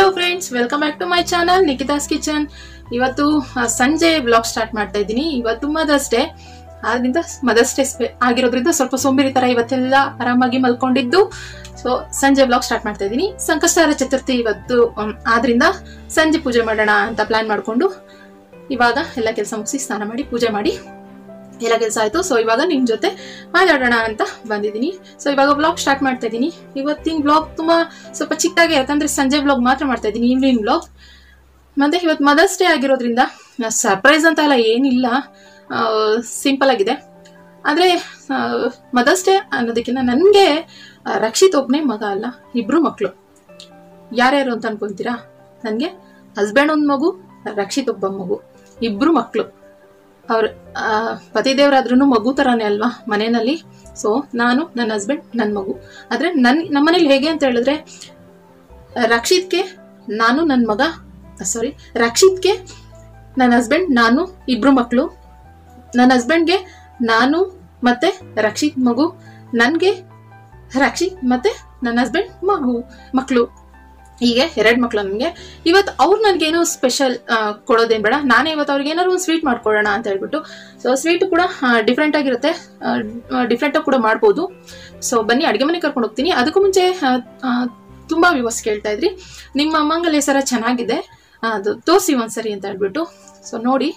Friends welcome back to my channel Nikita's kitchen ಇವತ್ತು ಆ, ಸಂಜೆ ಬ್ಲಾಗ್ ಸ್ಟಾರ್ಟ್ ಮಾಡ್ತಾ ಇದ್ದೀನಿ ಇವತ್ತು ಮದರ್ಸ್ ಡೇ ಆದ್ರಿಂದ ಮದರ್ಸ್ ಡೇ ಆಗಿರೋದ್ರಿಂದ ಸ್ವಲ್ಪ ಸೋಂಬೇರಿ ತರ ಇವತ್ತೆಲ್ಲ ಆರಾಮಾಗಿ ಮಲ್ಕೊಂಡಿದ್ದು ಸೊ ಸಂಜೆ ಬ್ಲಾಗ್ ಸ್ಟಾರ್ಟ್ ಮಾಡ್ತಾ ಇದ್ದೀನಿ ಸಂಕಷ್ಟಹರ ಚತುರ್ಥಿ ಇವತ್ತು um, ಆದ್ರಿಂದ ಸಂಜೆ ಪೂಜೆ ಮಾಡೋಣ ಅಂತ ಪ್ಲಾನ್ ಮಾಡ್ಕೊಂಡು ಇವಾಗ ಎಲ್ಲ ಕೆಲಸ ಮುಗಿಸಿ ಸ್ನಾನ ಮಾಡಿ ಪೂಜೆ ಮಾಡಿ ಎಲ್ಲ ಕೆಲಸ ಆಯ್ತು ಸೊ ಇವಾಗ ನಿಮ್ ಜೊತೆ ಮಾತಾಡೋಣ ಅಂತ ಬಂದಿದ್ದೀನಿ ಸೊ ಇವಾಗ ಬ್ಲಾಗ್ ಸ್ಟಾರ್ಟ್ ಮಾಡ್ತಾ ಇದ್ದೀನಿ ಇವತ್ತಿನ ಬ್ಲಾಗ್ ತುಂಬಾ ಸ್ವಲ್ಪ ಚಿಕ್ಕದಾಗಿ ಯಾಕಂದ್ರೆ ಸಂಜೆ ಬ್ಲಾಗ್ ಮಾತ್ರ ಮಾಡ್ತಾ ಇದ್ದೀನಿ ಈವ್ನಿಂಗ್ ಬ್ಲಾಗ್ ಮತ್ತೆ ಇವತ್ತು ಮದರ್ಸ್ ಡೇ ಆಗಿರೋದ್ರಿಂದ ಸರ್ಪ್ರೈಸ್ ಅಂತ ಎಲ್ಲ ಏನಿಲ್ಲ ಸಿಂಪಲ್ ಆಗಿದೆ ಆದ್ರೆ ಮದರ್ಸ್ ಡೇ ಅನ್ನೋದಕ್ಕಿಂತ ನನಗೆ ರಕ್ಷಿತ್ ಒಬ್ಬನೇ ಮಗ ಅಲ್ಲ ಇಬ್ರು ಮಕ್ಕಳು ಯಾರ್ಯಾರು ಅಂತ ಅನ್ಕೊಂತೀರಾ ನನಗೆ ಹಸ್ಬೆಂಡ್ ಒಂದು ಮಗು ರಕ್ಷಿತ್ ಒಬ್ಬ ಮಗು ಇಬ್ರು ಮಕ್ಕಳು ಅವ್ರ ಪತಿದೇವರಾದ್ರೂ ಮಗು ತರಾನೇ ಅಲ್ವಾ ಮನೆಯಲ್ಲಿ ಸೊ ನಾನು ನನ್ನ ಹಸ್ಬೆಂಡ್ ನನ್ನ ಮಗು ಆದ್ರೆ ನನ್ ನಮ್ಮನೇಲಿ ಹೇಗೆ ಅಂತ ಹೇಳಿದ್ರೆ ರಕ್ಷಿತ್ಗೆ ನಾನು ನನ್ನ ಮಗ ಸಾರಿ ರಕ್ಷಿತ್ಗೆ ನನ್ನ ಹಸ್ಬೆಂಡ್ ನಾನು ಇಬ್ರು ಮಕ್ಕಳು ನನ್ನ ಹಸ್ಬೆಂಡ್ಗೆ ನಾನು ಮತ್ತೆ ರಕ್ಷಿತ್ ಮಗು ನನಗೆ ರಕ್ಷಿತ್ ಮತ್ತೆ ನನ್ನ ಹಸ್ಬೆಂಡ್ ಮಗು ಮಕ್ಕಳು ಹೀಗೆ ಎರಡು ಮಕ್ಳು ನನಗೆ ಇವತ್ತು ಅವ್ರು ನನಗೇನು ಸ್ಪೆಷಲ್ ಕೊಡೋದೇನು ಬೇಡ ನಾನೇ ಇವತ್ತು ಅವ್ರಿಗೆ ಏನಾದ್ರು ಒಂದು ಸ್ವೀಟ್ ಮಾಡ್ಕೊಳ್ಳೋಣ ಅಂತ ಹೇಳ್ಬಿಟ್ಟು ಸೊ ಸ್ವೀಟ್ ಕೂಡ ಡಿಫ್ರೆಂಟ್ ಆಗಿರುತ್ತೆ ಡಿಫ್ರೆಂಟ್ ಆಗಿ ಕೂಡ ಮಾಡ್ಬೋದು ಸೊ ಬನ್ನಿ ಅಡುಗೆ ಮನೆ ಕರ್ಕೊಂಡು ಹೋಗ್ತೀನಿ ಅದಕ್ಕೂ ಮುಂಚೆ ಆ, ಆ, ತುಂಬಾ ವ್ಯೂವರ್ಸ್ ಕೇಳ್ತಾ ಇದ್ರಿ ನಿಮ್ಮ ಮಂಗಲ ಸರ ಚೆನ್ನಾಗಿದೆ ಆ, ಅದು ತೋರಿಸಿ ಒಂದ್ಸರಿ ಅಂತ ಹೇಳ್ಬಿಟ್ಟು ಸೊ ನೋಡಿ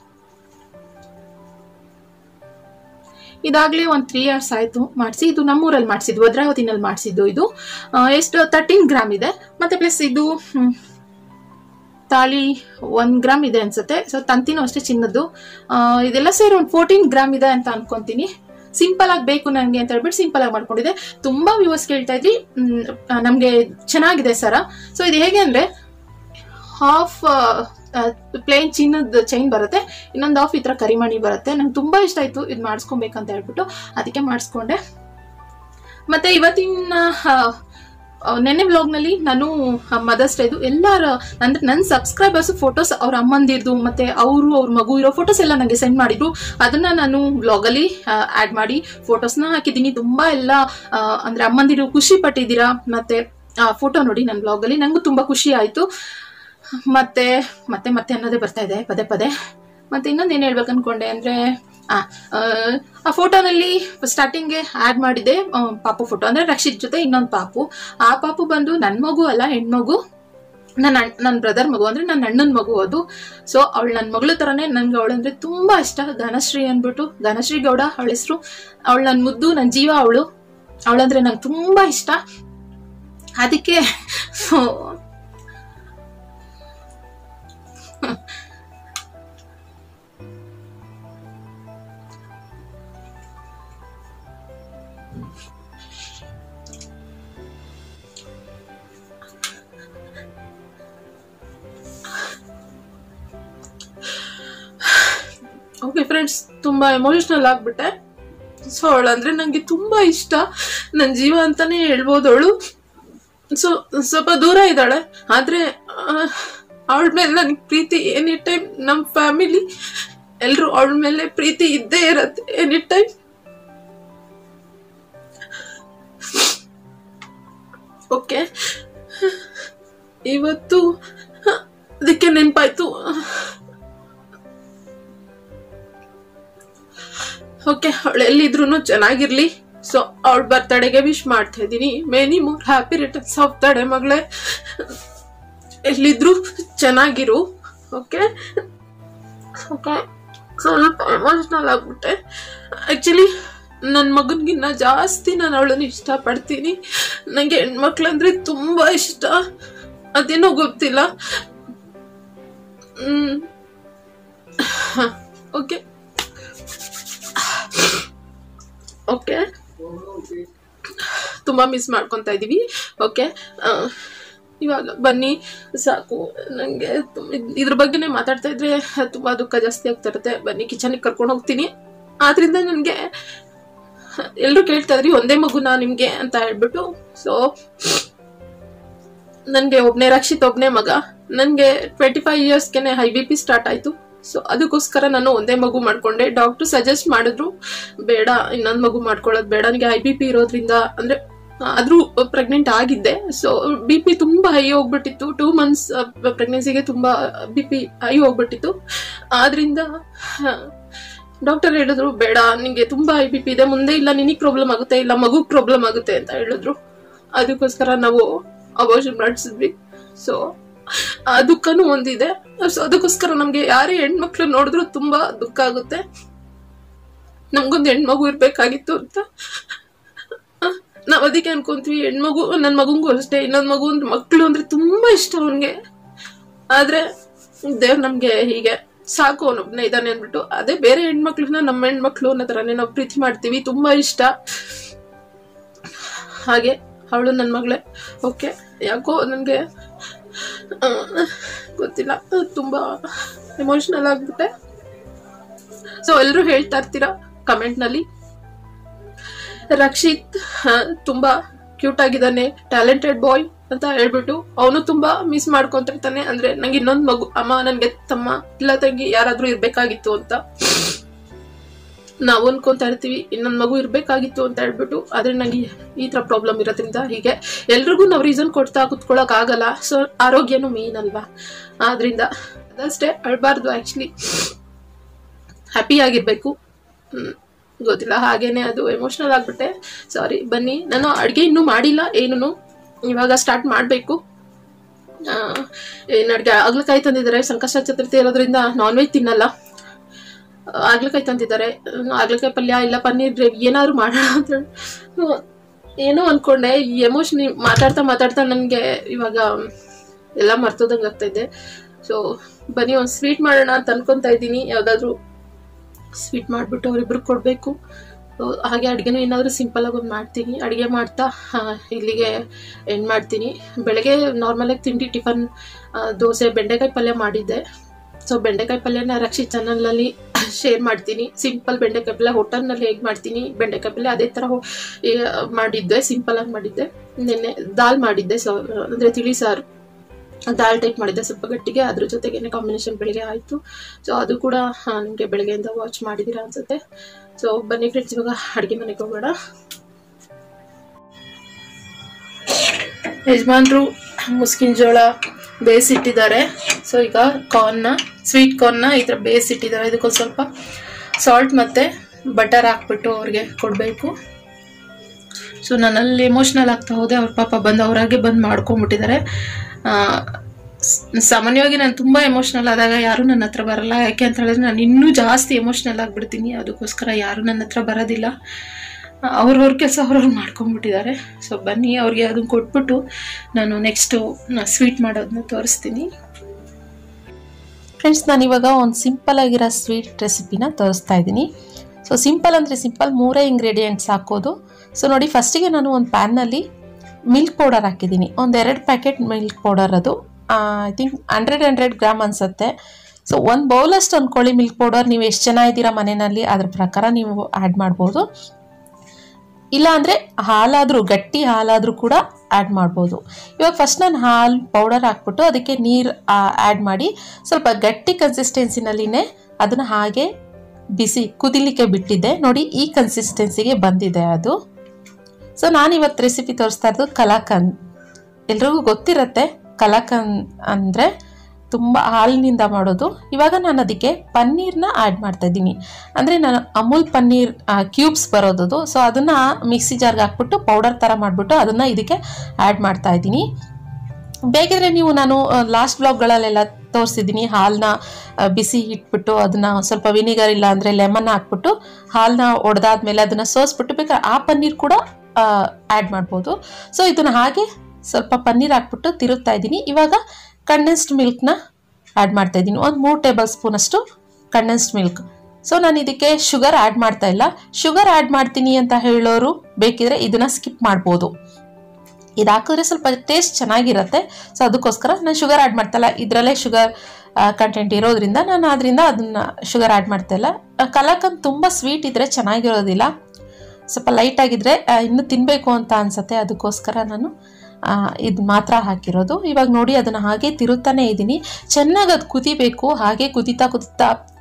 ಇದಾಗ್ಲೇ ಒಂದು ತ್ರೀ ಇಯರ್ಸ್ ಆಯ್ತು ಮಾಡಿಸಿ ಇದು ನಮ್ಮೂರಲ್ಲಿ ಮಾಡಿಸಿದ್ದು ಭದ್ರಾವತಿನಲ್ಲಿ ಮಾಡಿಸಿದ್ದು ಇದು ಆ, ಎಷ್ಟು ತರ್ಟೀನ್ ಗ್ರಾಮ್ ಇದೆ ಮತ್ತೆ ಪ್ಲಸ್ ಇದು ಹ್ಮ್, ತಾಳಿ ಒಂದ್ ಗ್ರಾಮ್ ಇದೆ ಅನ್ಸುತ್ತೆ ಸೊ ತಂತಿನೂ ಅಷ್ಟೇ ಚಿನ್ನದ್ದು ಆ, ಇದೆಲ್ಲ ಸೇರಿ ಒಂದು ಫೋರ್ಟೀನ್ ಗ್ರಾಮ್ ಇದೆ ಅಂತ ಅನ್ಕೊಂತೀನಿ ಸಿಂಪಲ್ ಆಗಿ ಬೇಕು ನನಗೆ ಅಂತ ಹೇಳ್ಬಿಟ್ಟು ಸಿಂಪಲ್ ಆಗಿ ಮಾಡ್ಕೊಂಡಿದೆ ತುಂಬಾ ವ್ಯೂವರ್ಸ್ ಕೇಳ್ತಾ ಇದ್ರಿ ಮ್, ಆ, ನಮ್ಗೆ ಚೆನ್ನಾಗಿದೆ ಸರ ಸೊ ಇದು ಹೇಗೆ ಅಂದ್ರೆ ಹಾಫ್ ಪ್ಲೇನ್ ಚಿನ್ನದ ಚೈನ್ ಬರುತ್ತೆ ಇನ್ನೊಂದು ಹಾಫ್ ಈ ತರ ಕರಿಮಣಿ ಬರುತ್ತೆ ನಂಗೆ ತುಂಬಾ ಇಷ್ಟ ಆಯ್ತು ಇದು ಮಾಡಿಸ್ಕೊಬೇಕಂತ ಹೇಳ್ಬಿಟ್ಟು ಅದಕ್ಕೆ ಮಾಡಿಸ್ಕೊಂಡೆ ಮತ್ತೆ ಇವತ್ತಿನ ಆ, ಆ, ನೆನ್ನೆ ವ್ಲಾಗ್ ನಲ್ಲಿ ನಾನು ಮದರ್ಸ್ ಡೇದು ಎಲ್ಲರ ಅಂದ್ರೆ ನನ್ನ ಸಬ್ಸ್ಕ್ರೈಬರ್ಸ್ ಫೋಟೋಸ್ ಅವ್ರ ಅಮ್ಮಂದಿರ್ದು ಮತ್ತೆ ಅವರು ಅವ್ರ ಮಗು ಇರೋ ಫೋಟೋಸ್ ಎಲ್ಲ ನನಗೆ ಸೆಂಡ್ ಮಾಡಿದ್ರು ಅದನ್ನ ನಾನು ವ್ಲಾಗ್ ಅಲ್ಲಿ ಆಡ್ ಮಾಡಿ ಫೋಟೋಸ್ನ ಹಾಕಿದ್ದೀನಿ ತುಂಬಾ ಎಲ್ಲ ಆ, ಅಂದ್ರೆ ಅಮ್ಮಂದಿರು ಖುಷಿ ಪಟ್ಟಿದ್ದೀರಾ ಮತ್ತೆ ಫೋಟೋ ನೋಡಿ ನನ್ನ ಬ್ಲಾಗ್ ಅಲ್ಲಿ ನಂಗೂ ತುಂಬಾ ಖುಷಿ ಆಯ್ತು ಮತ್ತೆ ಮತ್ತೆ ಮತ್ತೆ ಅನ್ನೋದೇ ಬರ್ತಾ ಇದೆ ಪದೇ ಪದೇ ಮತ್ತೆ ಇನ್ನೊಂದು ಏನ್ ಹೇಳ್ಬೇಕು ಅನ್ಕೊಂಡೆ ಅಂದ್ರೆ ಆ, ಆ, ಆ ಫೋಟೋನಲ್ಲಿ ಸ್ಟಾರ್ಟಿಂಗ್ಗೆ ಆಡ್ ಮಾಡಿದೆ ಆ, ಪಾಪು ಫೋಟೋ ಅಂದ್ರೆ ರಕ್ಷಿತ್ ಜೊತೆ ಇನ್ನೊಂದು ಪಾಪು ಆ ಪಾಪು ಬಂದು ನನ್ನ ಮಗು ಅಲ್ಲ ಹೆಣ್ಮಗು ನನ್ನ ನನ್ನ ಬ್ರದರ್ ಮಗು ಅಂದ್ರೆ ನನ್ನ ಅಣ್ಣನ ಮಗು ಅದು ಸೊ ಅವಳು ನನ್ನ ಮಗಳ ತರನೇ ನನ್ಗೆ ಅವಳಂದ್ರೆ ತುಂಬಾ ಇಷ್ಟ ಘನಶ್ರೀ ಅಂದ್ಬಿಟ್ಟು ಘನಶ್ರೀ ಗೌಡ ಅವಳ ಹೆಸರು ಅವಳು ನನ್ನ ಮುದ್ದು ನನ್ನ ಜೀವ ಅವಳು ಅವಳಂದ್ರೆ ನಂಗೆ ತುಂಬಾ ಇಷ್ಟ ಅದಕ್ಕೆ ಸೊ ಓಕೆ ಫ್ರೆಂಡ್ಸ್ ತುಂಬಾ ಎಮೋಷನಲ್ ಆಗ್ಬಿಟ್ಟೆ ಸೊ ಅವಳಂದ್ರೆ ನಂಗೆ ತುಂಬಾ ಇಷ್ಟ ನನ್ನ ಜೀವ ಅಂತಾನೆ ಹೇಳ್ಬೋದು ಅವಳು ಸೊ ಸ್ವಲ್ಪ ದೂರ ಇದ್ದಾಳೆ ಆದ್ರೆ ಅವಳ ಮೇಲೆ ನನಗೆ ಪ್ರೀತಿ ಎನಿ ಟೈಮ್ ನಮ್ಮ ಫ್ಯಾಮಿಲಿ ಎಲ್ರು ಅವಳ ಮೇಲೆ ಪ್ರೀತಿ ಇದ್ದೇ ಇರತ್ತೆ ಎನಿ ಟೈಮ್ ಓಕೆ ಇವತ್ತು ಅದಕ್ಕೆ ನೆನಪಾಯ್ತು ಓಕೆ ಅವಳು ಎಲ್ಲಿದ್ರು ಚೆನ್ನಾಗಿರ್ಲಿ ಸೊ ಅವಳ ಬರ್ತಡೆಗೆ ವಿಶ್ ಮಾಡ್ತಾ ಇದ್ದೀನಿ many more happy returns of day ಮಗಳೇ ಎಲ್ಲಿದ್ರು ಚೆನ್ನಾಗಿರು ಓಕೆ ಓಕೆ ಸ್ವಲ್ಪ ಎಮೋಷನಲ್ ಆಗ್ಬಿಟ್ಟೆ ಆಕ್ಚುಲಿ ನನ್ನ ಮಗನಿಗಿನ್ನ ಜಾಸ್ತಿ ನಾನು ಅವಳನ್ನ ಇಷ್ಟಪಡ್ತೀನಿ ನನಗೆ ಹೆಣ್ಮಕ್ಳಂದ್ರೆ ತುಂಬಾ ಇಷ್ಟ ಅದೇನೋ ಗೊತ್ತಿಲ್ಲ ಹ್ಮ್ ಓಕೆ ಓಕೆ ತುಂಬಾ ಮಿಸ್ ಮಾಡ್ಕೊತಾ ಇದೀವಿ ಓಕೆ ಇವಾಗ ಬನ್ನಿ ಸಾಕು ನನಗೆ ಇದ್ರ ಬಗ್ಗೆನೇ ಮಾತಾಡ್ತಾ ಇದ್ರೆ ತುಂಬಾ ದುಃಖ ಜಾಸ್ತಿ ಆಗ್ತಾ ಇರುತ್ತೆ ಬನ್ನಿ ಕಿಚನಿಗೆ ಕರ್ಕೊಂಡು ಹೋಗ್ತೀನಿ ಆದ್ರಿಂದ ನನಗೆ ಎಲ್ಲರೂ ಕೇಳ್ತಾ ಇದ್ರಿ ಒಂದೇ ಮಗುನಾ ನಿಮ್ಗೆ ಅಂತ ಹೇಳ್ಬಿಟ್ಟು ಸೊ ನನ್ಗೆ ಒಬ್ನೇ ರಕ್ಷಿತ್ ಒಬ್ನೇ ಮಗ ನನ್ಗೆ ಟ್ವೆಂಟಿ ಫೈವ್ ಇಯರ್ಸ್ಗೆನೆ ಹೈ ಬಿ ಪಿ ಸ್ಟಾರ್ಟ್ ಆಯ್ತು ಸೊ ಅದಕ್ಕೋಸ್ಕರ ನಾನು ಒಂದೇ ಮಗು ಮಾಡ್ಕೊಂಡೆ ಡಾಕ್ಟರ್ ಸಜೆಸ್ಟ್ ಮಾಡಿದ್ರು ಬೇಡ ಇನ್ನೊಂದು ಮಗು ಮಾಡ್ಕೊಳ್ಳೋದು ಬೇಡ ನನಗೆ ಐ ಬಿ ಪಿ ಇರೋದ್ರಿಂದ ಅಂದ್ರೆ ಆದರೂ ಪ್ರೆಗ್ನೆಂಟ್ ಆಗಿದ್ದೆ ಸೊ ಬಿ ಪಿ ತುಂಬ ಹೈ ಹೋಗ್ಬಿಟ್ಟಿತ್ತು ಟೂ ಮಂತ್ಸ್ ಪ್ರೆಗ್ನೆನ್ಸಿಗೆ ತುಂಬ ಬಿ ಪಿ ಹೈ ಹೋಗ್ಬಿಟ್ಟಿತ್ತು ಆದ್ರಿಂದ ಡಾಕ್ಟರ್ ಹೇಳಿದ್ರು ಬೇಡ ನಿಂಗೆ ತುಂಬಾ ಐ ಬಿ ಪಿ ಇದೆ ಮುಂದೆ ಇಲ್ಲ ನಿನಗೆ ಪ್ರಾಬ್ಲಮ್ ಆಗುತ್ತೆ ಇಲ್ಲ ಮಗುಗ್ ಪ್ರಾಬ್ಲಮ್ ಆಗುತ್ತೆ ಅಂತ ಹೇಳಿದ್ರು ಅದಕ್ಕೋಸ್ಕರ ನಾವು ಅಬೋಷನ್ ಮಾಡಿಸಿದ್ವಿ ಸೊ ಆ ದುಃಖನೂ ಒಂದಿದೆ ಸೊ ಅದಕ್ಕೋಸ್ಕರ ನಮ್ಗೆ ಯಾರೇ ಹೆಣ್ಮಕ್ಳು ನೋಡಿದ್ರು ತುಂಬಾ ದುಃಖ ಆಗುತ್ತೆ ನಮ್ಗೊಂದು ಹೆಣ್ಮಗು ಇರ್ಬೇಕಾಗಿತ್ತು ಅಂತ ನಾವ್ ಅದಕ್ಕೆ ಅನ್ಕೊಂತೀವಿ ಹೆಣ್ಮಗು ನನ್ ಮಗುಂಗೂ ಅಷ್ಟೇ ಇನ್ನೊಂದ್ ಮಗು ಅಂದ್ರೆ ಮಕ್ಳು ಅಂದ್ರೆ ತುಂಬಾ ಇಷ್ಟ ಅವನ್ಗೆ ಆದ್ರೆ ದೇವ್ರು ನಮ್ಗೆ ಹೀಗೆ ಸಾಕು ಅವನೊಬ್ನೇ ಇದ್ದಾನೆ ಅಂದ್ಬಿಟ್ಟು ಅದೇ ಬೇರೆ ಹೆಣ್ಮಕ್ಳನ್ನ ನಮ್ಮ ಹೆಣ್ಮಕ್ಳು ಅನ್ನೋ ತರನೇ ನಾವು ಪ್ರೀತಿ ಮಾಡ್ತೀವಿ ತುಂಬಾ ಇಷ್ಟ ಹಾಗೆ ಅವಳು ನನ್ನ ಮಗಳೇ ಓಕೆ ಯಾಕೋ ನನಗೆ ಗೊತ್ತಿಲ್ಲ ತುಂಬಾ ಎಮೋಷನಲ್ ಆಗ್ಬಿಟ್ಟೆ ಸೊ ಎಲ್ಲರೂ ಹೇಳ್ತಾ ಇರ್ತೀರಾ ಕಮೆಂಟ್ನಲ್ಲಿ ರಕ್ಷಿತ್ ಆ, ತುಂಬಾ ಕ್ಯೂಟ್ ಆಗಿದ್ದಾನೆ ಟ್ಯಾಲೆಂಟೆಡ್ ಬಾಯ್ ಅಂತ ಹೇಳ್ಬಿಟ್ಟು ಅವನು ತುಂಬಾ ಮಿಸ್ ಮಾಡ್ಕೊಂತಿರ್ತಾನೆ ಅಂದ್ರೆ ನಂಗೆ ಇನ್ನೊಂದ್ ಮಗು ಅಮ್ಮ ನನ್ಗೆ ತಮ್ಮ ಇಲ್ಲ ತಂಗಿ ಯಾರಾದ್ರೂ ಇರ್ಬೇಕಾಗಿತ್ತು ಅಂತ ನಾವು ಅನ್ಕೊಂತಾ ಇರ್ತೀವಿ ಇನ್ನೊಂದ್ ಮಗು ಇರ್ಬೇಕಾಗಿತ್ತು ಅಂತ ಹೇಳ್ಬಿಟ್ಟು ಆದ್ರೆ ನಂಗೆ ಈ ತರ ಪ್ರಾಬ್ಲಮ್ ಇರೋದ್ರಿಂದ ಹೀಗೆ ಎಲ್ರಿಗೂ ನಾವು ರೀಸನ್ ಕೊಡ್ತಾ ಕುತ್ಕೊಳಕ್ ಆಗಲ್ಲ ಸೊ ಆರೋಗ್ಯನೂ ಮೇನ್ ಅಲ್ವಾ ಆದ್ರಿಂದ ಅದಷ್ಟೇ ಅಳ್ಬಾರ್ದು ಆಕ್ಚುಲಿ ಹ್ಯಾಪಿ ಆಗಿರ್ಬೇಕು ಹ್ಮ್, ಗೊತ್ತಿಲ್ಲ ಹಾಗೇನೆ ಅದು ಎಮೋಷನಲ್ ಆಗ್ಬಿಟ್ಟೆ ಸಾರಿ ಬನ್ನಿ ನಾನು ಅಡುಗೆ ಇನ್ನೂ ಮಾಡಿಲ್ಲ ಏನೂ ಇವಾಗ ಸ್ಟಾರ್ಟ್ ಮಾಡಬೇಕು ಏನು ಅಡುಗೆ ಆಗ್ಲಕಾಯಿ ತಂದಿದ್ದಾರೆ ಸಂಕಷ್ಟ ಚತುರ್ಥಿ ಇರೋದ್ರಿಂದ ನಾನ್ ವೆಜ್ ತಿನ್ನಲ್ಲ ಆಗ್ಲಕಾಯಿ ತಂದಿದ್ದಾರೆ ಆಗ್ಲಕಾಯಿ ಪಲ್ಯ ಇಲ್ಲ ಪನ್ನೀರ್ ಗ್ರೇವಿ ಏನಾದ್ರು ಮಾಡೋಣ ಅಂತ ಹೇಳಿ, ಹ್ಮ್, ಏನೋ ಅನ್ಕೊಂಡೆ ಈ ಎಮೋಷನ್ ಮಾತಾಡ್ತಾ ಮಾತಾಡ್ತಾ ನನಗೆ ಇವಾಗ ಎಲ್ಲ ಮರ್ತೋದಂಗೆ ಆಗ್ತಾ ಇದೆ ಸೊ ಬನ್ನಿ ಒಂದು ಸ್ವೀಟ್ ಮಾಡೋಣ ಅಂತ ಅನ್ಕೊಂತಾ ಇದ್ದೀನಿ ಯಾವ್ದಾದ್ರು ಸ್ವೀಟ್ ಮಾಡಿಬಿಟ್ಟು ಅವ್ರಿಬ್ರಿಗೆ ಕೊಡಬೇಕು ಹಾಗೆ ಅಡುಗೆನೂ ಏನಾದರೂ ಸಿಂಪಲ್ ಆಗಿ ಒಂದು ಮಾಡ್ತೀನಿ ಅಡುಗೆ ಮಾಡ್ತಾ ಆ, ಇಲ್ಲಿಗೆ ಎಂಡ್ ಮಾಡ್ತೀನಿ ಬೆಳಗ್ಗೆ ನಾರ್ಮಲಾಗಿ ತಿಂಡಿ ಟಿಫನ್ ಆ, ದೋಸೆ ಬೆಂಡೆಕಾಯಿ ಪಲ್ಯ ಮಾಡಿದ್ದೆ ಸೊ ಬೆಂಡೆಕಾಯಿ ಪಲ್ಯನ ರಕ್ಷಿ ಚಾನಲ್ನಲ್ಲಿ ಶೇರ್ ಮಾಡ್ತೀನಿ ಸಿಂಪಲ್ ಬೆಂಡೆಕಾಯಿ ಪಲ್ಯ ಹೋಟೆಲ್ನಲ್ಲಿ ಹೇಗೆ ಮಾಡ್ತೀನಿ ಬೆಂಡೆಕಾಯಿ ಪಲ್ಯ ಅದೇ ಥರ ಹೋ- ಈ, ಮಾಡಿದ್ದೆ ಸಿಂಪಲ್ ಆಗಿ ಮಾಡಿದ್ದೆ ನಿನ್ನೆ ದಾಲ್ ಮಾಡಿದ್ದೆ ಸೊ ಅಂದರೆ ತಿಳಿ ಸಾರು ದಾಲ್ ಟೈಪ್ ಮಾಡಿದ್ದೆ ಸ್ವಲ್ಪ ಗಟ್ಟಿಗೆ ಅದ್ರ ಜೊತೆಗೇನೆ ಕಾಂಬಿನೇಷನ್ ಬೆಳಿಗ್ಗೆ ಆಯಿತು ಸೊ ಅದು ಕೂಡ ನಿಮಗೆ ಬೆಳಗ್ಗೆಯಿಂದ ವಾಚ್ ಮಾಡಿದ್ದೀರಾ ಅನ್ಸುತ್ತೆ ಸೊ ಬನ್ನಿ ಫ್ರೆಂಡ್ಸ್ ಇವಾಗ ಅಡುಗೆ ಮನೆಗೆ ಹೋಗೋಣ ಯಜಮಾನ್ರು ಮುಸ್ಕಿನ ಜೋಳ ಬೇಯಿಸಿಟ್ಟಿದ್ದಾರೆ ಸೊ ಈಗ ಕಾರ್ನ್ನ ಸ್ವೀಟ್ ಕಾರ್ನ್ನ ಈ ಥರ ಬೇಯಿಸಿಟ್ಟಿದ್ದಾರೆ ಇದಕ್ಕೊಂದು ಸ್ವಲ್ಪ ಸಾಲ್ಟ್ ಮತ್ತು ಬಟರ್ ಹಾಕ್ಬಿಟ್ಟು ಅವ್ರಿಗೆ ಕೊಡಬೇಕು ಸೊ ನಾನು ಅಲ್ಲಿ ಎಮೋಷ್ನಲ್ ಆಗ್ತಾ ಹೋದೆ ಅವ್ರ ಪಾಪ ಬಂದು ಅವ್ರಾಗೆ ಬಂದು ಮಾಡ್ಕೊಂಬಿಟ್ಟಿದ್ದಾರೆ ಆ, ಸ್- ಸಾಮಾನ್ಯವಾಗಿ ನಾನು ತುಂಬ ಎಮೋಷ್ನಲ್ ಆದಾಗ ಯಾರೂ ನನ್ನ ಹತ್ರ ಬರಲ್ಲ ಯಾಕೆ ಅಂತ ಹೇಳಿದ್ರೆ ನಾನು ಇನ್ನೂ ಜಾಸ್ತಿ ಎಮೋಷ್ನಲ್ ಆಗಿಬಿಡ್ತೀನಿ ಅದಕ್ಕೋಸ್ಕರ ಯಾರೂ ನನ್ನ ಹತ್ರ ಬರೋದಿಲ್ಲ ಅವ್ರವ್ರ ಕೆಲಸ ಅವ್ರವ್ರು ಮಾಡ್ಕೊಂಬಿಟ್ಟಿದ್ದಾರೆ ಸೊ ಬನ್ನಿ ಅವ್ರಿಗೆ ಅದನ್ನು ಕೊಟ್ಬಿಟ್ಟು ನಾನು ನೆಕ್ಸ್ಟು ಸ್ವೀಟ್ ಮಾಡೋದನ್ನ ತೋರಿಸ್ತೀನಿ ಫ್ರೆಂಡ್ಸ್ ನಾನು ಇವಾಗ ಒಂದು ಸಿಂಪಲ್ ಆಗಿರೋ ಸ್ವೀಟ್ ರೆಸಿಪಿನ ತೋರಿಸ್ತಾ ಇದ್ದೀನಿ ಸೊ ಸಿಂಪಲ್ ಅಂದರೆ ಸಿಂಪಲ್ ಮೂರೇ ಇಂಗ್ರೀಡಿಯೆಂಟ್ಸ್ ಹಾಕೋದು ಸೊ ನೋಡಿ ಫಸ್ಟಿಗೆ ನಾನು ಒಂದು ಪ್ಯಾನ್ನಲ್ಲಿ ಮಿಲ್ಕ್ ಪೌಡರ್ ಹಾಕಿದ್ದೀನಿ ಒಂದು ಎರಡು ಪ್ಯಾಕೆಟ್ ಮಿಲ್ಕ್ ಪೌಡರ್ ಅದು I think hundred hundred gram ಅನಿಸುತ್ತೆ ಸೊ ಒಂದು ಬೌಲಷ್ಟು ಅಂದ್ಕೊಳ್ಳಿ ಮಿಲ್ಕ್ ಪೌಡರ್ ನೀವು ಎಷ್ಟು ಜನ ಇದ್ದೀರಾ ಮನೆಯಲ್ಲಿ ಅದ್ರ ಪ್ರಕಾರ ನೀವು ಆ್ಯಡ್ ಮಾಡ್ಬೋದು ಇಲ್ಲ ಅಂದರೆ ಹಾಲಾದರೂ ಗಟ್ಟಿ ಹಾಲಾದರೂ ಕೂಡ ಆ್ಯಡ್ ಮಾಡ್ಬೋದು ಇವಾಗ ಫಸ್ಟ್ ನಾನು ಹಾಲು ಪೌಡರ್ ಹಾಕ್ಬಿಟ್ಟು ಅದಕ್ಕೆ ನೀರು ಆ್ಯಡ್ ಮಾಡಿ ಸ್ವಲ್ಪ ಗಟ್ಟಿ ಕನ್ಸಿಸ್ಟೆನ್ಸಿನಲ್ಲಿನೇ ಅದನ್ನು ಹಾಗೆ ಬಿಸಿ ಕುದಿಲಿಕ್ಕೆ ಬಿಟ್ಟಿದ್ದೆ ನೋಡಿ ಈ ಕನ್ಸಿಸ್ಟೆನ್ಸಿಗೆ ಬಂದಿದೆ ಅದು ಸೊ ನಾನು ಇವತ್ತು ರೆಸಿಪಿ ತೋರಿಸ್ತಾ ಇರೋದು ಕಲಾಕಂದ್ ಎಲ್ರಿಗೂ ಗೊತ್ತಿರತ್ತೆ ಕಲಾಕಂದ್ ಅಂದರೆ ತುಂಬ ಹಾಲಿನಿಂದ ಮಾಡೋದು ಇವಾಗ ನಾನು ಅದಕ್ಕೆ ಪನ್ನೀರ್ನ ಆ್ಯಡ್ ಮಾಡ್ತಾ ಇದ್ದೀನಿ ಅಂದರೆ ನಾನು ಅಮೂಲ್ ಪನ್ನೀರ್ ಕ್ಯೂಬ್ಸ್ ಬರೋದದು ಸೊ ಅದನ್ನು ಮಿಕ್ಸಿ ಜಾರ್ಗೆ ಹಾಕ್ಬಿಟ್ಟು ಪೌಡರ್ ಥರ ಮಾಡಿಬಿಟ್ಟು ಅದನ್ನು ಇದಕ್ಕೆ ಆ್ಯಡ್ ಮಾಡ್ತಾ ಇದ್ದೀನಿ ಬೇಕಿದ್ರೆ ನೀವು ನಾನು ಲಾಸ್ಟ್ ಬ್ಲಾಗ್ಗಳಲ್ಲೆಲ್ಲ ತೋರಿಸಿದ್ದೀನಿ ಹಾಲನ್ನ ಬಿಸಿ ಇಟ್ಬಿಟ್ಟು ಅದನ್ನು ಸ್ವಲ್ಪ ವಿನಿಗರ್ ಇಲ್ಲ ಅಂದರೆ ಲೆಮನ್ ಹಾಕ್ಬಿಟ್ಟು ಹಾಲನ್ನ ಒಡೆದಾದ್ಮೇಲೆ ಅದನ್ನು ಸೋಸ್ಬಿಟ್ಟು ಬೇಕಾದ್ರೆ ಆ ಪನ್ನೀರ್ ಕೂಡ ಆ್ಯಡ್ ಮಾಡ್ಬೋದು ಸೊ ಇದನ್ನು ಹಾಗೆ ಸ್ವಲ್ಪ ಪನ್ನೀರ್ ಹಾಕ್ಬಿಟ್ಟು ತಿರುಗ್ತಾ ಇದ್ದೀನಿ ಇವಾಗ ಕಂಡೆನ್ಸ್ಡ್ ಮಿಲ್ಕ್ನ ಆ್ಯಡ್ ಮಾಡ್ತಾ ಇದ್ದೀನಿ ಒಂದು ಮೂರು ಟೇಬಲ್ ಸ್ಪೂನಷ್ಟು ಕಂಡೆನ್ಸ್ಡ್ ಮಿಲ್ಕ್ ಸೊ ನಾನು ಇದಕ್ಕೆ ಶುಗರ್ ಆ್ಯಡ್ ಮಾಡ್ತಾ ಇಲ್ಲ ಶುಗರ್ ಆ್ಯಡ್ ಮಾಡ್ತೀನಿ ಅಂತ ಹೇಳೋರು ಬೇಕಿದ್ರೆ ಇದನ್ನು ಸ್ಕಿಪ್ ಮಾಡ್ಬೋದು ಇದು ಹಾಕಿದ್ರೆ ಸ್ವಲ್ಪ ಟೇಸ್ಟ್ ಚೆನ್ನಾಗಿರುತ್ತೆ ಸೊ ಅದಕ್ಕೋಸ್ಕರ ನಾನು ಶುಗರ್ ಆ್ಯಡ್ ಮಾಡ್ತಾಯಿಲ್ಲ ಇದರಲ್ಲೇ ಶುಗರ್ ಕಂಟೆಂಟ್ ಇರೋದ್ರಿಂದ ನಾನು ಅದರಿಂದ ಅದನ್ನು ಶುಗರ್ ಆ್ಯಡ್ ಮಾಡ್ತಾಯಿಲ್ಲ ಕಲಾಕಂದ್ ತುಂಬ ಸ್ವೀಟ್ ಇದ್ದರೆ ಚೆನ್ನಾಗಿರೋದಿಲ್ಲ ಸ್ವಲ್ಪ ಲೈಟ್ ಆಗಿದ್ರೆ ಆ, ಇನ್ನೂ ತಿನ್ನಬೇಕು ಅಂತ ಅನ್ಸುತ್ತೆ ಅದಕ್ಕೋಸ್ಕರ ನಾನು ಇದು ಮಾತ್ರ ಹಾಕಿರೋದು ಇವಾಗ ನೋಡಿ ಅದನ್ನು ಹಾಗೆ ತಿರುತ್ತಾನೆ ಇದ್ದೀನಿ ಚೆನ್ನಾಗಿ ಅದು ಕುದಿಬೇಕು ಹಾಗೆ ಕುದಿತಾ ಕುದಿತಾ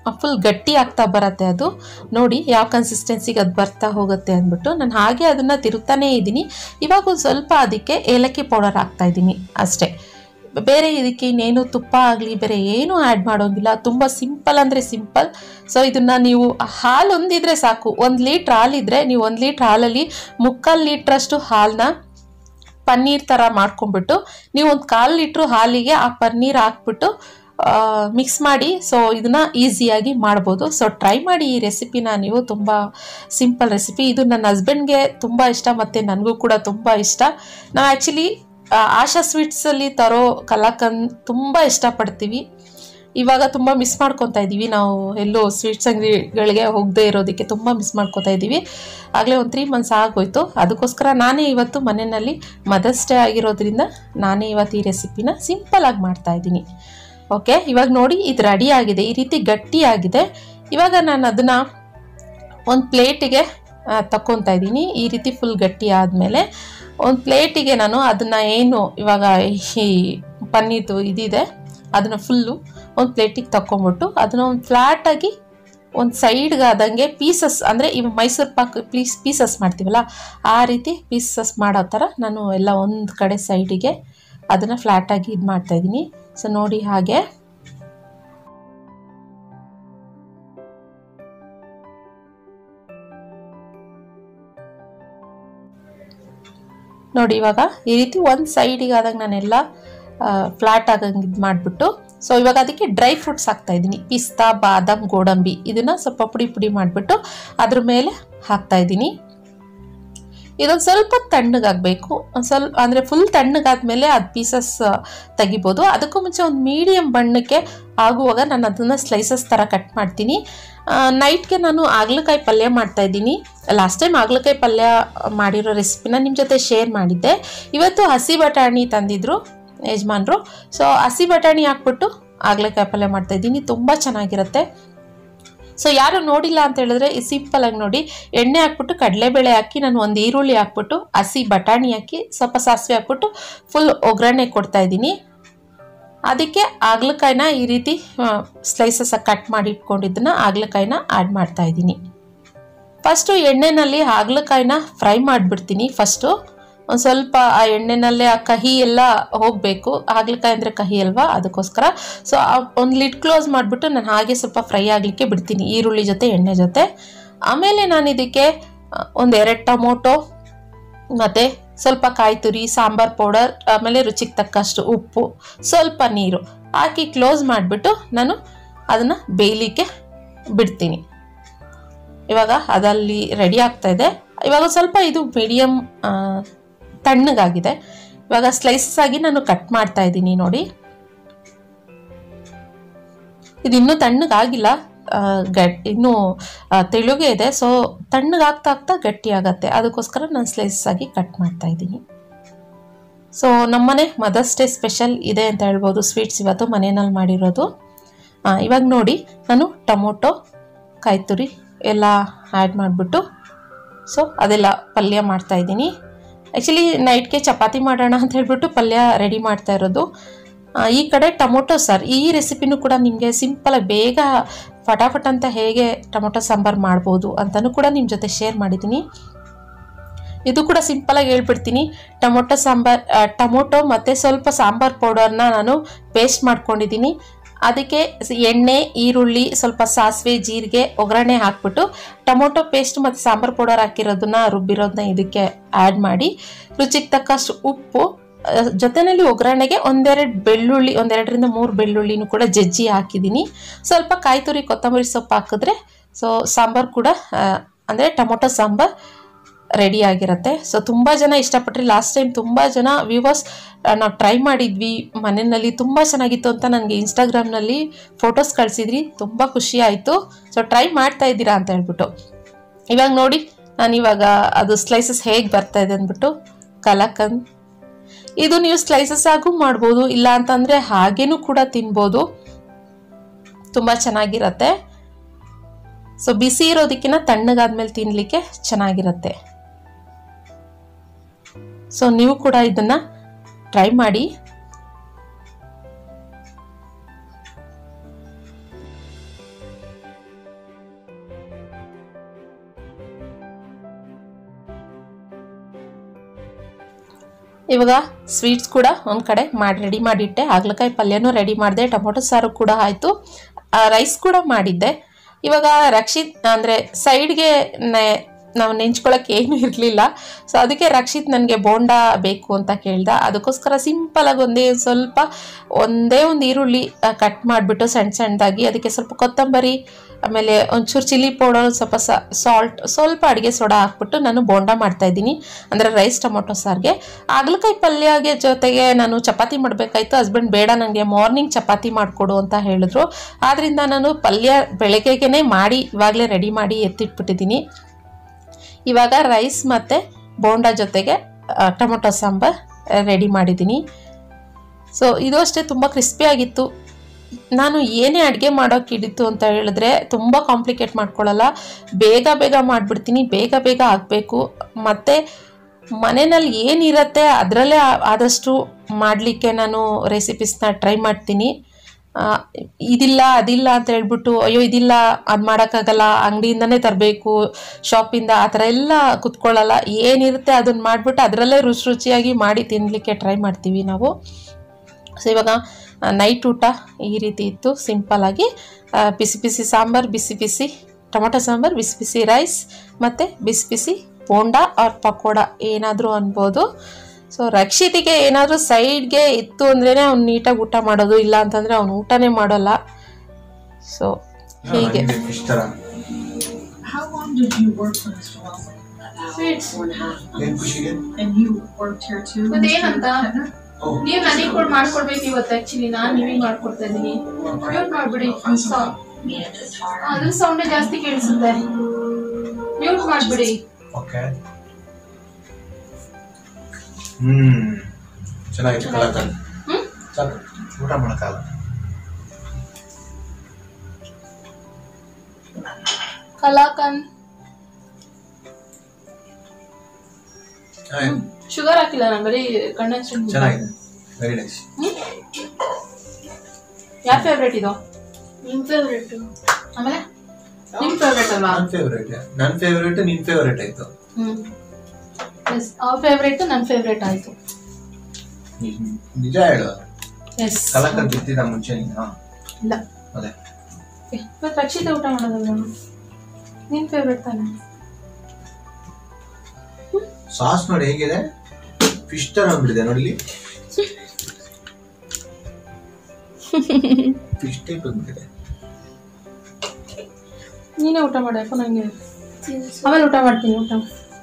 ಫುಲ್ ಗಟ್ಟಿ ಆಗ್ತಾ ಬರುತ್ತೆ ಅದು ನೋಡಿ ಯಾವ ಕನ್ಸಿಸ್ಟೆನ್ಸಿಗೆ ಅದು ಬರ್ತಾ ಹೋಗುತ್ತೆ ಅಂದ್ಬಿಟ್ಟು ನಾನು ಹಾಗೆ ಅದನ್ನು ತಿರುಗ್ತಾನೇ ಇದ್ದೀನಿ ಇವಾಗ ಒಂದು ಸ್ವಲ್ಪ ಅದಕ್ಕೆ ಏಲಕ್ಕಿ ಪೌಡರ್ ಹಾಕ್ತಾ ಇದ್ದೀನಿ ಅಷ್ಟೇ ಬೇರೆ ಇದಕ್ಕೆ ಇನ್ನೇನು ತುಪ್ಪ ಆಗಲಿ ಬೇರೆ ಏನೂ ಆ್ಯಡ್ ಮಾಡೋಂಗಿಲ್ಲ ತುಂಬ ಸಿಂಪಲ್ ಅಂದರೆ ಸಿಂಪಲ್ ಸೊ ಇದನ್ನು ನೀವು ಹಾಲು ಒಂದಿದ್ರೆ ಸಾಕು ಒಂದು ಲೀಟ್ರ್ ಹಾಲಿದ್ರೆ ನೀವು ಒಂದು ಲೀಟ್ರ್ ಹಾಲಲ್ಲಿ ಮುಕ್ಕಾಲು ಲೀಟ್ರಷ್ಟು ಹಾಲನ್ನ ಪನ್ನೀರ್ ಥರ ಮಾಡ್ಕೊಂಡ್ಬಿಟ್ಟು ನೀವು ಒಂದು ಕಾಲು ಲೀಟ್ರು ಹಾಲಿಗೆ ಆ ಪನ್ನೀರ್ ಹಾಕ್ಬಿಟ್ಟು ಮಿಕ್ಸ್ ಮಾಡಿ ಸೊ ಇದನ್ನ ಈಸಿಯಾಗಿ ಮಾಡ್ಬೋದು ಸೊ ಟ್ರೈ ಮಾಡಿ ಈ ರೆಸಿಪಿನ ನೀವು ತುಂಬ ಸಿಂಪಲ್ ರೆಸಿಪಿ ಇದು ನನ್ನ ಹಸ್ಬೆಂಡ್ಗೆ ತುಂಬ ಇಷ್ಟ ಮತ್ತು ನನಗೂ ಕೂಡ ತುಂಬ ಇಷ್ಟ ನಾವು ಆ್ಯಕ್ಚುಲಿ ಆಶಾ ಸ್ವೀಟ್ಸಲ್ಲಿ ತರೋ ಕಲಾಕಂದ್ ತುಂಬ ಇಷ್ಟಪಡ್ತೀವಿ ಇವಾಗ ತುಂಬ ಮಿಸ್ ಮಾಡ್ಕೊತಾ ಇದ್ದೀವಿ ನಾವು ಎಲ್ಲೋ ಸ್ವೀಟ್ಸ್ ಅಂಗಡಿಗಳಿಗೆ ಹೋಗದೆ ಇರೋದಕ್ಕೆ ತುಂಬ ಮಿಸ್ ಮಾಡ್ಕೊತಾ ಇದ್ದೀವಿ ಆಗಲೇ ಒಂದು ತ್ರೀ ಮಂತ್ಸ್ ಆಗೋಯ್ತು ಅದಕ್ಕೋಸ್ಕರ ನಾನೇ ಇವತ್ತು ಮನೆಯಲ್ಲಿ ಮದರ್ಸ್ ಡೇ ಆಗಿರೋದ್ರಿಂದ ನಾನೇ ಇವತ್ತು ಈ ರೆಸಿಪಿನ ಸಿಂಪಲಾಗಿ ಮಾಡ್ತಾ ಇದ್ದೀನಿ ಓಕೆ ಇವಾಗ ನೋಡಿ ಇದು ರೆಡಿ ಆಗಿದೆ ಈ ರೀತಿ ಗಟ್ಟಿಯಾಗಿದೆ ಇವಾಗ ನಾನು ಅದನ್ನು ಒಂದು ಪ್ಲೇಟಿಗೆ ತಗೊತಾ ಇದ್ದೀನಿ ಈ ರೀತಿ ಫುಲ್ ಗಟ್ಟಿ ಆದಮೇಲೆ ಒಂದು ಪ್ಲೇಟಿಗೆ ನಾನು ಅದನ್ನು ಏನು ಇವಾಗ ಈ ಪನ್ನೀರ್ದು ಇದಿದೆ ಅದನ್ನು ಫುಲ್ಲು ಒಂದು ಪ್ಲೇಟಿಗೆ ತಗೊಂಬಿಟ್ಟು ಅದನ್ನು ಒಂದು ಫ್ಲ್ಯಾಟಾಗಿ ಒಂದು ಸೈಡ್ಗೆ ಆದಂಗೆ ಪೀಸಸ್ ಅಂದರೆ ಇವು ಮೈಸೂರು ಪಾಕ್ ಪ್ಲೀಸ್ ಪೀಸಸ್ ಮಾಡ್ತೀವಲ್ಲ ಆ ರೀತಿ ಪೀಸಸ್ ಮಾಡೋ ಥರ ನಾನು ಎಲ್ಲ ಒಂದು ಕಡೆ ಸೈಡಿಗೆ ಅದನ್ನು ಫ್ಲ್ಯಾಟಾಗಿ ಇದು ಮಾಡ್ತಾಯಿದ್ದೀನಿ ಸೊ ನೋಡಿ ಹಾಗೆ ನೋಡಿ ಇವಾಗ ಈ ರೀತಿ ಒಂದು ಸೈಡಿಗೆ ಆದಾಗ ನಾನೆಲ್ಲ ಫ್ಲಾಟ್ ಆಗಂಗೆ ಇದು ಮಾಡಿಬಿಟ್ಟು ಸೊ ಇವಾಗ ಅದಕ್ಕೆ ಡ್ರೈ ಫ್ರೂಟ್ಸ್ ಹಾಕ್ತಾ ಇದ್ದೀನಿ ಪಿಸ್ತಾ ಬಾದಾಮ್ ಗೋಡಂಬಿ ಇದನ್ನು ಸ್ವಲ್ಪ ಪುಡಿ ಪುಡಿ ಮಾಡಿಬಿಟ್ಟು ಅದ್ರ ಮೇಲೆ ಹಾಕ್ತಾ ಇದ್ದೀನಿ ಇದೊಂದು ಸ್ವಲ್ಪ ತಣ್ಣಗಾಗಬೇಕು ಒಂದು ಸ್ವಲ್ಪ ಅಂದರೆ ಫುಲ್ ತಣ್ಣಗಾದ್ಮೇಲೆ ಅದು ಪೀಸಸ್ ತೆಗಿಬೋದು ಅದಕ್ಕೂ ಮುಂಚೆ ಒಂದು ಮೀಡಿಯಮ್ ಬಣ್ಣಕ್ಕೆ ಆಗುವಾಗ ನಾನು ಅದನ್ನು ಸ್ಲೈಸಸ್ ಥರ ಕಟ್ ಮಾಡ್ತೀನಿ ನೈಟ್ಗೆ ನಾನು ಆಗ್ಲಕಾಯಿ ಪಲ್ಯ ಮಾಡ್ತಾ ಇದ್ದೀನಿ ಲಾಸ್ಟ್ ಟೈಮ್ ಆಗ್ಲಕಾಯಿ ಪಲ್ಯ ಮಾಡಿರೋ ರೆಸಿಪಿನ ನಿಮ್ಮ ಜೊತೆ ಶೇರ್ ಮಾಡಿದ್ದೆ ಇವತ್ತು ಹಸಿ ಬಟಾಣಿ ತಂದಿದ್ರು ಯಜಮಾನ್ರು ಸೊ ಹಸಿ ಬಟಾಣಿ ಹಾಕ್ಬಿಟ್ಟು ಆಗ್ಲಕಾಯಿ ಪಲ್ಯ ಮಾಡ್ತಾ ಇದ್ದೀನಿ ತುಂಬ ಚೆನ್ನಾಗಿರುತ್ತೆ ಸೊ ಯಾರು ನೋಡಿಲ್ಲ ಅಂತ ಹೇಳಿದ್ರೆ ಸಿಂಪಲ್ ಆಗಿ ನೋಡಿ ಎಣ್ಣೆ ಹಾಕ್ಬಿಟ್ಟು ಕಡಲೆಬೇಳೆ ಹಾಕಿ ನಾನು ಒಂದು ಈರುಳ್ಳಿ ಹಾಕ್ಬಿಟ್ಟು ಹಸಿ ಬಟಾಣಿ ಹಾಕಿ ಸ್ವಲ್ಪ ಸಾಸಿವೆ ಹಾಕ್ಬಿಟ್ಟು ಫುಲ್ ಒಗ್ಗರಣೆ ಕೊಡ್ತಾ ಇದ್ದೀನಿ ಅದಕ್ಕೆ ಆಗ್ಲಕಾಯಿನ ಈ ರೀತಿ ಸ್ಲೈಸಸ್ ಕಟ್ ಮಾಡಿ ಇಟ್ಕೊಂಡಿದ್ದನ್ನ ಆಗ್ಲಕಾಯಿನ ಆ್ಯಡ್ ಮಾಡ್ತಾ ಇದ್ದೀನಿ ಫಸ್ಟು ಎಣ್ಣೆನಲ್ಲಿ ಆಗ್ಲಕಾಯಿನ ಫ್ರೈ ಮಾಡಿಬಿಡ್ತೀನಿ ಫಸ್ಟು ಒಂದು ಸ್ವಲ್ಪ ಆ ಎಣ್ಣೆನಲ್ಲೇ ಆ ಕಹಿ ಎಲ್ಲ ಹೋಗಬೇಕು ಹಾಗಲಕಾಯಿ ಅಂದರೆ ಕಹಿ ಅಲ್ವಾ ಅದಕ್ಕೋಸ್ಕರ ಸೊ ಒಂದು ಲಿಡ್ ಕ್ಲೋಸ್ ಮಾಡಿಬಿಟ್ಟು ನಾನು ಹಾಗೆ ಸ್ವಲ್ಪ ಫ್ರೈ ಆಗಲಿಕ್ಕೆ ಬಿಡ್ತೀನಿ ಈರುಳ್ಳಿ ಜೊತೆ ಎಣ್ಣೆ ಜೊತೆ ಆಮೇಲೆ ನಾನು ಇದಕ್ಕೆ ಒಂದು ಎರಡು ಟೊಮೊಟೊ ಮತ್ತು ಸ್ವಲ್ಪ ಕಾಯಿ ತುರಿ ಸಾಂಬಾರ್ ಪೌಡರ್ ಆಮೇಲೆ ರುಚಿಗೆ ತಕ್ಕಷ್ಟು ಉಪ್ಪು ಸ್ವಲ್ಪ ನೀರು ಹಾಕಿ ಕ್ಲೋಸ್ ಮಾಡಿಬಿಟ್ಟು ನಾನು ಅದನ್ನು ಬೇಯಲಿಕ್ಕೆ ಬಿಡ್ತೀನಿ ಇವಾಗ ಅದಲ್ಲಿ ರೆಡಿ ಆಗ್ತಾ ಇದೆ ಇವಾಗ ಸ್ವಲ್ಪ ಇದು ಮೀಡಿಯಮ್ ತಣ್ಣಗಾಗಿದೆ ಇವಾಗ ಸ್ಲೈಸಸ್ ಆಗಿ ನಾನು ಕಟ್ ಮಾಡ್ತಾ ಇದ್ದೀನಿ ನೋಡಿ ಇದು ಇನ್ನೂ ತಣ್ಣಗಾಗಿಲ್ಲ ಗಟ್ ಇನ್ನೂ ತೆಳುಗೆ ಇದೆ ಸೊ ತಣ್ಣಗಾಗ್ತಾ ಆಗ್ತಾ ಗಟ್ಟಿ ಆಗತ್ತೆ ಅದಕ್ಕೋಸ್ಕರ ನಾನು ಸ್ಲೈಸಸ್ ಆಗಿ ಕಟ್ ಮಾಡ್ತಾ ಇದ್ದೀನಿ ಸೊ ನಮ್ಮನೆ ಮದರ್ಸ್ ಡೇ ಸ್ಪೆಷಲ್ ಇದೆ ಅಂತ ಹೇಳ್ಬೋದು ಸ್ವೀಟ್ಸ್ ಇವತ್ತು ಮನೆಯಲ್ಲಿ ಮಾಡಿರೋದು ಇವಾಗ ನೋಡಿ ನಾನು ಟೊಮೊಟೊ ಕಾಯಿ ತುರಿ ಎಲ್ಲ ಆ್ಯಡ್ ಮಾಡಿಬಿಟ್ಟು ಸೊ ಅದೆಲ್ಲ ಪಲ್ಯ ಮಾಡ್ತಾ ಇದ್ದೀನಿ ಆ್ಯಕ್ಚುಲಿ ನೈಟ್ಗೆ ಚಪಾತಿ ಮಾಡೋಣ ಅಂತ ಹೇಳ್ಬಿಟ್ಟು ಪಲ್ಯ ರೆಡಿ ಮಾಡ್ತಾ ಇರೋದು ಈ ಕಡೆ ಟೊಮೊಟೊ ಸಾರು ಈ ರೆಸಿಪಿನೂ ಕೂಡ ನಿಮಗೆ ಸಿಂಪಲಾಗಿ ಬೇಗ ಫಟಾಫಟ್ ಅಂತ ಹೇಗೆ ಟೊಮೊಟೊ ಸಾಂಬಾರು ಮಾಡ್ಬೋದು ಅಂತಲೂ ಕೂಡ ನಿಮ್ಮ ಜೊತೆ ಶೇರ್ ಮಾಡಿದ್ದೀನಿ ಇದು ಕೂಡ ಸಿಂಪಲಾಗಿ ಹೇಳ್ಬಿಡ್ತೀನಿ ಟೊಮೊಟೊ ಸಾಂಬಾರ್ ಟೊಮೊಟೊ ಮತ್ತು ಸ್ವಲ್ಪ ಸಾಂಬಾರ್ ಪೌಡರ್ನ ನಾನು ಪೇಸ್ಟ್ ಮಾಡ್ಕೊಂಡಿದ್ದೀನಿ ಅದಕ್ಕೆ ಎಣ್ಣೆ ಈರುಳ್ಳಿ ಸ್ವಲ್ಪ ಸಾಸಿವೆ ಜೀರಿಗೆ ಒಗ್ಗರಣೆ ಹಾಕ್ಬಿಟ್ಟು ಟೊಮೊಟೊ ಪೇಸ್ಟ್ ಮತ್ತು ಸಾಂಬಾರು ಪೌಡರ್ ಹಾಕಿರೋದನ್ನ ರುಬ್ಬಿರೋದನ್ನ ಇದಕ್ಕೆ ಆ್ಯಡ್ ಮಾಡಿ ರುಚಿಗೆ ತಕ್ಕಷ್ಟು ಉಪ್ಪು ಜೊತೆಯಲ್ಲಿ ಒಗ್ಗರಣೆಗೆ ಒಂದೆರಡು ಬೆಳ್ಳುಳ್ಳಿ ಒಂದೆರಡರಿಂದ ಮೂರು ಬೆಳ್ಳುಳ್ಳಿನೂ ಕೂಡ ಜಜ್ಜಿ ಹಾಕಿದ್ದೀನಿ ಸ್ವಲ್ಪ ಕಾಯಿ ತುರಿ ಕೊತ್ತಂಬರಿ ಸೊಪ್ಪು ಹಾಕಿದ್ರೆ ಸೊ ಸಾಂಬಾರು ಕೂಡ ಅಂದರೆ ಟೊಮೊಟೊ ಸಾಂಬಾರು ರೆಡಿ ಆಗಿರುತ್ತೆ ಸೊ ತುಂಬ ಜನ ಇಷ್ಟಪಟ್ಟರೆ ಲಾಸ್ಟ್ ಟೈಮ್ ತುಂಬ ಜನ ವ್ಯೂವರ್ಸ್ ನಾವು ಟ್ರೈ ಮಾಡಿದ್ವಿ ಮನೆಯಲ್ಲಿ ತುಂಬ ಚೆನ್ನಾಗಿತ್ತು ಅಂತ ನನಗೆ ಇನ್ಸ್ಟಾಗ್ರಾಮ್ನಲ್ಲಿ ಫೋಟೋಸ್ ಕಳಿಸಿದ್ರಿ ತುಂಬ ಖುಷಿ ಆಯಿತು ಸೊ ಟ್ರೈ ಮಾಡ್ತಾ ಇದ್ದೀರಾ ಅಂತ ಹೇಳ್ಬಿಟ್ಟು ಇವಾಗ ನೋಡಿ ನಾನು ಇವಾಗ ಅದು ಸ್ಲೈಸಸ್ ಹೇಗೆ ಬರ್ತಾ ಇದೆ ಅಂದ್ಬಿಟ್ಟು ಕಲಕಂದ್ ಇದು ನೀವು ಸ್ಲೈಸಸ್ ಆಗು ಮಾಡ್ಬೋದು ಇಲ್ಲ ಅಂತಂದರೆ ಹಾಗೇನೂ ಕೂಡ ತಿನ್ಬೋದು ತುಂಬ ಚೆನ್ನಾಗಿರತ್ತೆ ಸೊ ಬಿಸಿ ಇರೋದಕ್ಕಿಂತ ತಣ್ಣಗಾದ್ಮೇಲೆ ತಿನ್ನಲಿಕ್ಕೆ ಚೆನ್ನಾಗಿರುತ್ತೆ ಸೊ ನೀವು ಕೂಡ ಇದನ್ನು ಟ್ರೈ ಮಾಡಿ ಇವಾಗ ಸ್ವೀಟ್ಸ್ ಕೂಡ ಒಂದು ಕಡೆ ಮಾಡಿ ರೆಡಿ ಮಾಡಿಟ್ಟೆ ಹಾಗಲಕಾಯಿ ಪಲ್ಯನೂ ರೆಡಿ ಮಾಡಿದೆ ಟೊಮೊಟೊ ಸಾರು ಕೂಡ ಆಯಿತು ರೈಸ್ ಕೂಡ ಮಾಡಿದ್ದೆ ಇವಾಗ ರಕ್ಷಿತ್ ಅಂದರೆ ಸೈಡ್ಗೆ ನಾವು ನೆಂಚ್ಕೊಳಕ್ಕೆ ಏನೂ ಇರಲಿಲ್ಲ ಸೊ ಅದಕ್ಕೆ ರಕ್ಷಿತ್ ನನಗೆ ಬೋಂಡ ಬೇಕು ಅಂತ ಕೇಳ್ದ ಅದಕ್ಕೋಸ್ಕರ ಸಿಂಪಲಾಗಿ ಒಂದೇ ಒಂದ್ ಸ್ವಲ್ಪ ಒಂದೇ ಒಂದು ಈರುಳ್ಳಿ ಕಟ್ ಮಾಡಿಬಿಟ್ಟು ಸಣ್ಣ ಸಣ್ಣದಾಗಿ ಅದಕ್ಕೆ ಸ್ವಲ್ಪ ಕೊತ್ತಂಬರಿ ಆಮೇಲೆ ಒಂಚೂರು ಚಿಲ್ಲಿ ಪೌಡರ್ ಸ್ವಲ್ಪ ಸಾಲ್ಟ್ ಸ್ವಲ್ಪ ಅಡುಗೆ ಸೋಡಾ ಹಾಕ್ಬಿಟ್ಟು ನಾನು ಬೋಂಡ ಮಾಡ್ತಾ ಇದ್ದೀನಿ ಅಂದರೆ ರೈಸ್ ಟೊಮೊಟೊ ಸಾರಿಗೆ ಹಾಗಲಕಾಯಿ ಪಲ್ಯಗೆ ಜೊತೆಗೆ ನಾನು ಚಪಾತಿ ಮಾಡಬೇಕಾಯ್ತು ಹಸ್ಬೆಂಡ್ ಬೇಡ ನನಗೆ ಮಾರ್ನಿಂಗ್ ಚಪಾತಿ ಮಾಡಿಕೊಡು ಅಂತ ಹೇಳಿದ್ರು ಆದ್ದರಿಂದ ನಾನು ಪಲ್ಯ ಬೆಳಗ್ಗೆಗೆ ಮಾಡಿ ಇವಾಗಲೇ ರೆಡಿ ಮಾಡಿ ಎತ್ತಿಟ್ಬಿಟ್ಟಿದ್ದೀನಿ ಇವಾಗ ರೈಸ್ ಮತ್ತು ಬೋಂಡ ಜೊತೆಗೆ ಆ, ಟೊಮೊಟೊ ಸಾಂಬಾರ್ ರೆಡಿ ಮಾಡಿದ್ದೀನಿ ಸೊ ಇದು ಅಷ್ಟೇ ತುಂಬ ಕ್ರಿಸ್ಪಿಯಾಗಿತ್ತು ನಾನು ಏನೇ ಅಡುಗೆ ಮಾಡೋಕೆ ಹಿಡಿತು ಅಂತ ಹೇಳಿದ್ರೆ ತುಂಬ ಕಾಂಪ್ಲಿಕೇಟ್ ಮಾಡ್ಕೊಳ್ಳಲ್ಲ ಬೇಗ ಬೇಗ ಮಾಡಿಬಿಡ್ತೀನಿ ಬೇಗ ಬೇಗ ಆಗಬೇಕು ಮತ್ತು ಮನೆಯಲ್ಲಿ ಏನಿರತ್ತೆ ಅದರಲ್ಲೇ ಆದಷ್ಟು ಮಾಡಲಿಕ್ಕೆ ನಾನು ರೆಸಿಪೀಸ್ನ ಟ್ರೈ ಮಾಡ್ತೀನಿ ಆ, ಇದಿಲ್ಲ ಅದಿಲ್ಲ ಅಂತ ಹೇಳ್ಬಿಟ್ಟು ಅಯ್ಯೋ ಇದಿಲ್ಲ ಅದು ಮಾಡೋಕ್ಕಾಗಲ್ಲ ಅಂಗಡಿಯಿಂದನೇ ತರಬೇಕು ಶಾಪಿಂದ ಆ ಥರ ಎಲ್ಲ ಕುತ್ಕೊಳ್ಳಲ್ಲ ಏನಿರುತ್ತೆ ಅದನ್ನು ಮಾಡಿಬಿಟ್ಟು ಅದರಲ್ಲೇ ರುಚಿ ರುಚಿಯಾಗಿ ಮಾಡಿ ತಿನ್ನಲಿಕ್ಕೆ ಟ್ರೈ ಮಾಡ್ತೀವಿ ನಾವು ಸೊ ಇವಾಗ ನೈಟ್ ಊಟ ಈ ರೀತಿ ಇತ್ತು ಸಿಂಪಲ್ಲಾಗಿ ಬಿಸಿ ಬಿಸಿ ಸಾಂಬಾರು ಬಿಸಿ ಬಿಸಿ ಟೊಮೊಟೊ ಸಾಂಬಾರು ಬಿಸಿ ಬಿಸಿ ರೈಸ್ ಮತ್ತು ಬಿಸಿ ಬಿಸಿ ಬೋಂಡ ಆರ್ ಪಕೋಡ ಏನಾದರೂ ಅನ್ಬೋದು ಸೊ ರಕ್ಷಿತಿಗೆ ಏನಾದರೂ ಸೈಡ್ಗೆ ಇತ್ತು ಅಂದ್ರೇ ಅವ್ನು ನೀಟಾಗಿ ಊಟ ಮಾಡೋದು ಇಲ್ಲ ಅಂತಂದರೆ ಅವ್ನು ಊಟನೇ ಮಾಡೋಲ್ಲ ಸೊ ಹೀಗೆ ಫಿಶ್ ತರ How long did you work for Mr. Wilson? About Sweets. four and a half months. ಏನ್ ಖುಷಿಗೆ And you worked here too? But Mr. ಏನಂತ? Kettner? ಓ ನೀವ್ ನನಗೆ ಕೂಡ ಮಾಡ್ಕೊಡ್ಬೇಕು ಇವತ್ತು ಆಕ್ಚುಲಿ ನಾನ್ ನಿಮಗೆ ಮಾಡ್ಕೊಡ್ತಾ ಇದೀನಿ ಮ್ಯೂಟ್ ಮಾಡ್ಬಿಡಿ ಸೌ- ಅದ್ರ ಸೌಂಡ್ ಜಾಸ್ತಿ ಕೇಳಿಸುತ್ತೆ ಮ್ಯೂಟ್ ಮಾಡ್ಬಿಡಿ ಓಕೆ ಹ್ಮ್ ಚೆನ್ನಾಗಿತ್ತು ಕಲಾಕಂಡ್ ಹ್ಮ್ ಸಾಕು ಊಟ ಮಾಡಕ್ಕಾಗಲ್ಲ ಕಲಾಕಂದ್ ಹಾಯ್. ಶುಗರ್ ಹಾಕಿಲ್ಲ ನಾನು ಬರೀ ಕಣ್ಣನ್ ಚೆನ್ನಾಗಿದೆ ವೆರಿ ನೈಸ್ ಯಾವ ಫೇವ್ರೇಟ್ ಇದು ನಿಮ್ ಫೇವ್ರೇಟ್ ಆಮೇಲೆ ನಿಮ್ ಫೇವ್ರೇಟ್ ಅಲ್ವಾ ನನ್ನ ಫೇವ್ರೇಟ್ ನನ್ನ ಫೇವ್ರೇಟ್ ನಿನ್ ಫೇವ್ರೇಟ್ ಆಯ್ತು ಹ್ಮ್ ಎಸ್ ಅವ್ರ ಫೇವ್ರೇಟ್ ನನ್ನ ಫೇವ್ರೇಟ್ ಆಯ್ತು ನೀ- ನಿಜ ಹೇಳು ಎಸ್ ಕಲಾಕಂಡ್ ತಿಂತಿದ್ದ ಮುಂಚೆ ನೀನು ಇಲ್ಲ ಅದೇ ಇವತ್ತು ರಕ್ಷಿತ ಊಟ ಮಾಡೋದಲ್ವಾ ನಿನ್ ಫೇವ್ರೇಟ್ ತಾನೆ ಸಾಸ್ ನೋಡಿ ಹೇಗಿದೆ ಫಿಶ್ ತರ ಅಂದ್ಬಿಟ್ಟಿದೆ ನೋಡ್ಲಿ ಫಿಶ್ ಟೈಪ್ ಅಂದ್ಬಿಟ್ಟಿದೆ ನೀನೇ ಊಟ ಮಾಡಬೇಕು ನಂಗೆ ಆಮೇಲೆ ಊಟ ಮಾಡ್ತೀನಿ ಊಟ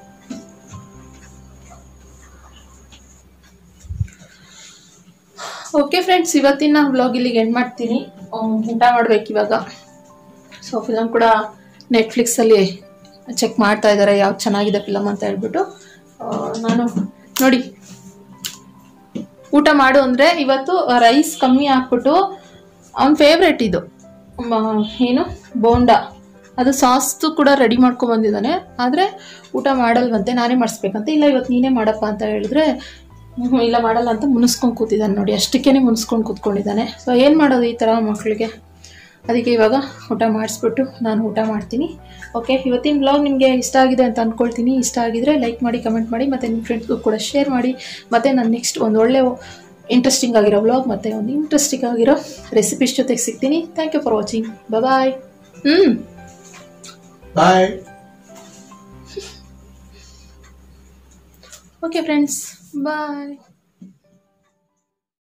ಓಕೆ ಫ್ರೆಂಡ್ಸ್ ಇವತ್ತಿನ ವ್ಲಾಗ್ ಇಲ್ಲಿಗೆ ಎಂಡ್ ಮಾಡ್ತೀನಿ ಅಹ್, ಊಟ ಮಾಡ್ಬೇಕು ಇವಾಗ ಸೊ ಫಿಲಮ್ ಕೂಡ ನೆಟ್ಫ್ಲಿಕ್ಸಲ್ಲಿ ಚೆಕ್ ಮಾಡ್ತಾ ಇದ್ದಾರೆ ಯಾವ್ದು ಚೆನ್ನಾಗಿದೆ ಫಿಲಮ್ ಅಂತ ಹೇಳ್ಬಿಟ್ಟು ಅಹ್, ನಾನು ನೋಡಿ ಊಟ ಮಾಡು ಅಂದರೆ ಇವತ್ತು ರೈಸ್ ಕಮ್ಮಿ ಹಾಕ್ಬಿಟ್ಟು ಅವನ ಫೇವ್ರೆಟ್ ಇದು ಮ- ಏನು ಬೋಂಡ ಅದು ಸಾಸ್ತು ಕೂಡ ರೆಡಿ ಮಾಡ್ಕೊಂಡ್ ಬಂದಿದ್ದಾನೆ ಆದರೆ ಊಟ ಮಾಡಲ್ವಂತೆ ನಾನೇ ಮಾಡಿಸ್ಬೇಕಂತ ಇಲ್ಲ ಇವತ್ತು ನೀನೇ ಮಾಡಪ್ಪ ಅಂತ ಹೇಳಿದ್ರೆ ಹ್ಞೂ ಇಲ್ಲ ಮಾಡಲ್ಲ ಅಂತ ಮುನಿಸ್ಕೊಂಡು ಕೂತಿದ್ದಾನೆ ನೋಡಿ ಅಷ್ಟಕ್ಕೇ ಮುನಿಸ್ಕೊಂಡು ಕೂತ್ಕೊಂಡಿದ್ದಾನೆ ಸೊ ಏನು ಮಾಡೋದು ಈ ಥರ ಮಕ್ಕಳಿಗೆ ಅದಕ್ಕೆ ಇವಾಗ ಊಟ ಮಾಡಿಸ್ಬಿಟ್ಟು ನಾನು ಊಟ ಮಾಡ್ತೀನಿ ಓಕೆ ಇವತ್ತಿನ ಬ್ಲಾಗ್ ನಿಮಗೆ ಇಷ್ಟ ಆಗಿದೆ ಅಂತ ಅಂದ್ಕೊಳ್ತೀನಿ ಇಷ್ಟ ಆಗಿದ್ರೆ ಲೈಕ್ ಮಾಡಿ ಕಮೆಂಟ್ ಮಾಡಿ ಮತ್ತು ನಿಮ್ಮ ಫ್ರೆಂಡ್ಸ್ಗೂ ಕೂಡ ಶೇರ್ ಮಾಡಿ ಮತ್ತು ನಾನು ನೆಕ್ಸ್ಟ್ ಒಂದು ಒಳ್ಳೆ ಇಂಟ್ರೆಸ್ಟಿಂಗ್ ಆಗಿರೋ ವ್ಲಾಗ್ ಮತ್ತು ಒಂದು ಇಂಟ್ರೆಸ್ಟಿಂಗ್ ಆಗಿರೋ ರೆಸಿಪೀಸ್ ಜೊತೆಗೆ ಸಿಗ್ತೀನಿ thank you for watching bye ಹ್ಞೂ ಬಾಯ್ ಓಕೆ ಫ್ರೆಂಡ್ಸ್ ಬಾಯ್